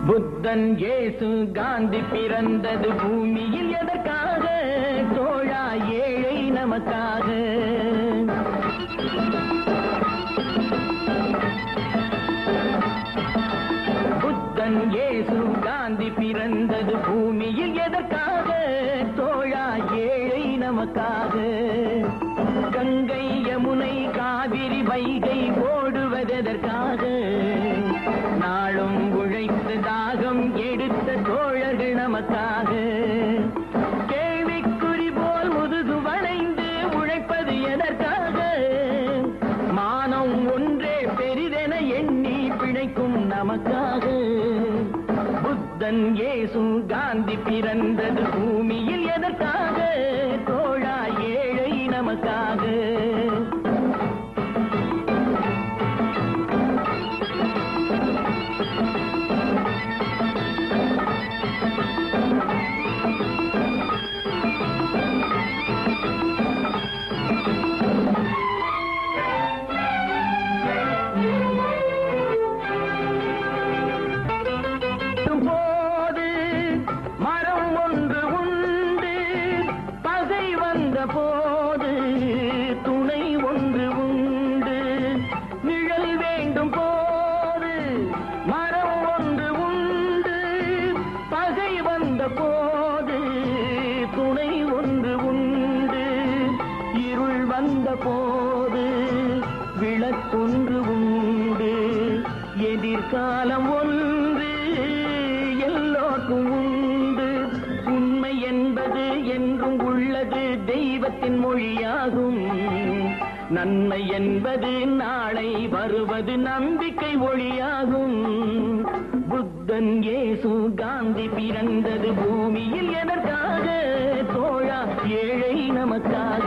புத்தன் இயேசு காந்தி பிறந்தது பூமியில் எதற்காக தோழா ஏழை நமக்காக புத்தன் இயேசு காந்தி பிறந்தது பூமியில் எதற்காக தோழா ஏழை நமக்காக கங்கை யமுனை காவிரி வைகை ஓடுவதற்காக நாளும் உழைத்து தாகம் எடுத்த தோழர்கள் நமக்காக கேள்விக்குறி போல் முதுகு வளைந்து உழைப்பது எதற்காக மானம் ஒன்றே பெரிதென எண்ணி பிழைக்கும் நமக்காக புத்தன் இயேசு காந்தி பிறந்தது பூமியில் எதற்காக தோழா ஏழை நமக்காக போது மரம் ஒன்று உண்டு பகை வந்த போது துணை ஒன்று உண்டு நிழல் வேண்டும் போது மரம் ஒன்று உண்டு பகை வந்த போது துணை ஒன்று உண்டு இருள் வந்த போது விளக்கொன்று உண்டு எதிர்காலம் ஒன்று எல்லோருக்கும் உண்டு உண்மை என்பது என்றும் உள்ளது தெய்வத்தின் மொழியாகும் நன்மை என்பது நாளை வருவது நம்பிக்கை ஒளியாகும் புத்தன் இயேசு காந்தி பிறந்தது பூமியில் எதற்காக தோழா ஏழை நமக்காக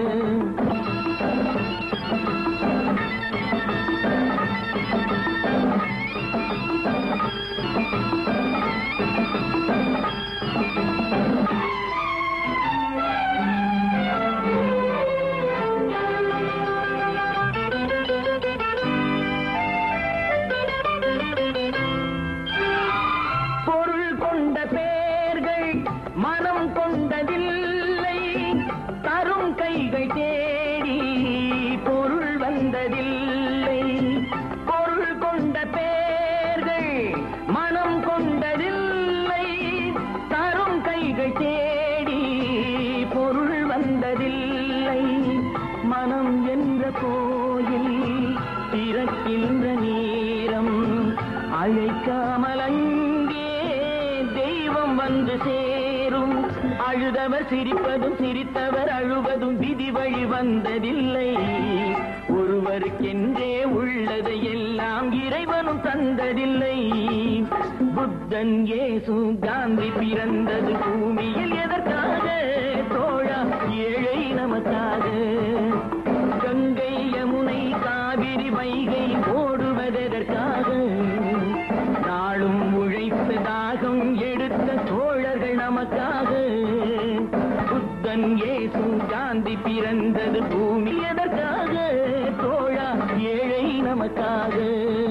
பொருள் கொண்ட பேர்கள் மனம் கொண்டதில்லை தரும் கைகள் தேடி பொருள் வந்ததில்லை பொருள் கொண்ட பேர்கள் மனம் கொண்டதில்லை தரும் கைகள் தேடி பொருள் வந்ததில்லை மனம் என்ற கோயில் திறக்கின்ற நேரம் அழைக்காமல் அங்கே தெய்வம் வந்து சேரும் அழுதவர் சிரிப்பதும் சிரித்தவர் அழுவதும் விதி வழி வந்ததில்லை ஒருவருக்கென்றே உள்ளதை எல்லாம் இறைவனும் தந்ததில்லை புத்தன் இயேசு காந்தி பிறந்தது பூமியில் எதற்காக தோழா ஏழை நமக்காக கங்கை யமுனை காவிரி வைகை ஓடுவதற்காக நாளும் உழைத்த தாகம் எடுத்த தோழர்கள் நமக்காக புத்தன் இயேசு காந்தி பிறந்தது பூமி எதற்காக தோழா ஏழை நமக்காக